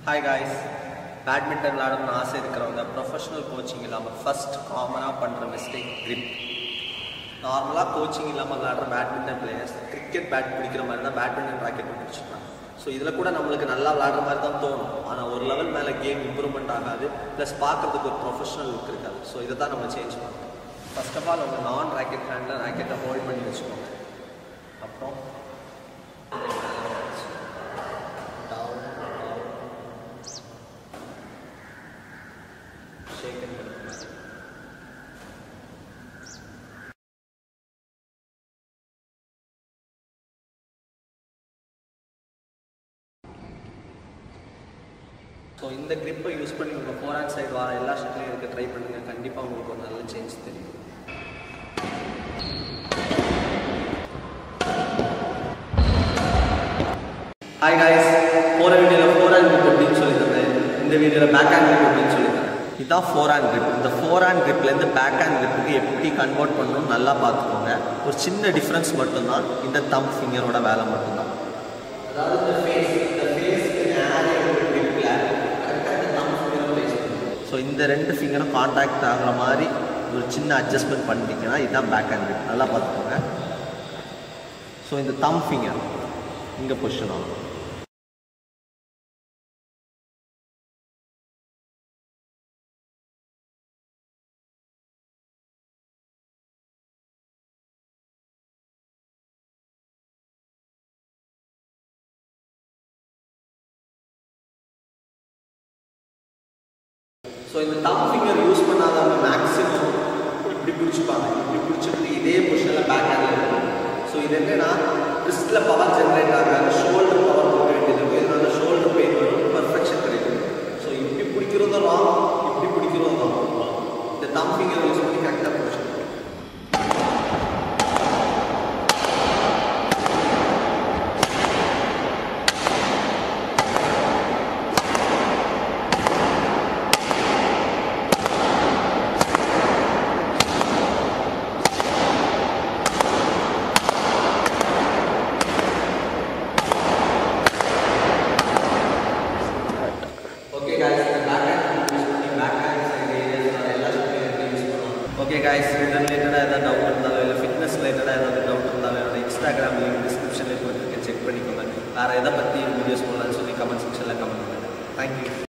Hi guys badminton விளாடணும்னு ஆசை இருக்கிறவங்க professional coaching இல்லாமல் ஃபர்ஸ்ட் காமனாக பண்ணுற மிஸ்டேக் grip நார்மலாக கோச்சிங் இல்லாமல் விளாடுற பேட்மிண்டன் பிளேயர்ஸ் கிரிக்கெட் பேட் பிடிக்கிற மாதிரி தான் பேட்மிண்டன் ராக்கெட் பிடிச்சிருக்காங்க ஸோ இதில் கூட நம்மளுக்கு நல்லா விளாடுற மாதிரி தான் தோணும் ஆனால் ஒரு லெவல் மேலே கேம் இம்ப்ரூவ்மெண்ட் ஆகாது ப்ளஸ் பார்க்கறதுக்கு ஒரு ப்ரொஃபஷனல் லுக் இருக்காது ஸோ இதை தான் நம்ம சேஞ்ச் பண்ணணும் ஃபர்ஸ்ட் ஆஃப் ஆல் உங்கள் நான் ராக்கெட் ஹேண்டில் ராக்கெட்டை ஹோல்ட் பண்ணி வச்சுக்கோங்க அப்புறம் down, down, shake and release. So இந்த grip-அ யூஸ் பண்ணி உங்கள் ஃபோர் ஹேண்ட் சைடு வர எல்லா ஷட்லையும் இருக்க ட்ரை பண்ணுங்கள் கண்டிப்பாக உங்களுக்கு ஒரு நல்ல சேஞ்ச் தெரியும் ஹாய் காய்ஸ் போன வீடியோவில் ஃபோர் ஹேண்ட் grip அப்படின்னு சொல்லியிருந்தேன் இந்த வீடியோவில் பேக் ஹேண்ட் grip அப்படின்னு சொல்லியிருந்தேன் இதுதான் ஃபோர் ஹேண்ட் grip இந்த ஃபோர் ஹேண்ட் gripலேருந்து பேக் ஹேண்ட் gripக்கு எப்படி கன்வெர்ட் பண்ணணும்னு நல்லா பார்த்துக்கோங்க ஒரு சின்ன டிஃப்ரென்ஸ் மட்டும்தான் இந்த தம் ஃபிங்கரோட வேலை மட்டும்தான் அதாவது இந்த ஃபேஸ் இந்த ஃபேஸ்க்கு நேரே ஒரு gripல கரெக்டாக இந்த தம் ஃபிங்கரை ப்ளேஸ் ஸோ இந்த ரெண்டு ஃபிங்கரும் காண்டாக்ட் ஆகுற மாதிரி ஒரு சின்ன அட்ஜஸ்ட்மெண்ட் பண்ணிட்டீங்கன்னா இதுதான் பேக் ஹேண்ட் grip நல்லா பார்த்துக்கோங்க ஸோ இந்த தம் ஃபிங்கர் இங்கே பொசிஷன் ஆகும் ஸோ இந்த தம் ஃபிங்கர் யூஸ் பண்ணாதவங்க மேக்ஸிமம் இப்படி பிடிச்சிப்பாங்க இப்படி பிடிச்சிட்டு இதே பொசிஷனில் பேக் ஹேண்டில் இருக்கும் ஸோ இது என்னன்னா ரிஸ்டில் பவர் ஜென்ரேட் ஆகாது ஷோல்டர் பவர் கொடுக்க வேண்டியது இருக்கும் இதனால ஷோல்டர் பெயின் வரும் பர்ஃபெக்ஷன் கிடைக்கும் ஸோ இப்படி பிடிக்கிறதும் ராங் இப்படி பிடிக்கிறதும் ராங் இந்த தம் ஃபிங்கர் யூஸ் பண்ணி கரெக்டாக பிடிச்சிக்கணும் ஓகே காய்ஸ் இந்த பேக் ஹேண்ட் யூஸ் பண்ணி பேக் ஹேண்ட் சைடு ஏரியாஸ் எல்லா ஷூட்லையும் யூஸ் பண்ணலாம் ஓகே காய்ஸ் இது ரிலேட்டடாக ஏதாவது டவுட் இருந்தாலும் இல்லை ஃபிட்னஸ் ரிலேட்டடாக ஏதாவது டவுட் இருந்தாலும் என்னோட இன்ஸ்டாகிராம் லிங்க் டிஸ்கிரிப்ஷனில் போட்டுருக்கேன் செக் பண்ணிக்கோங்க வேறு எதை பற்றி வீடியோஸ் போடலாம்னு சொல்லி கமெண்ட் செக்ஷனில் கமெண்ட் பண்ணுங்கள் தேங்க்யூ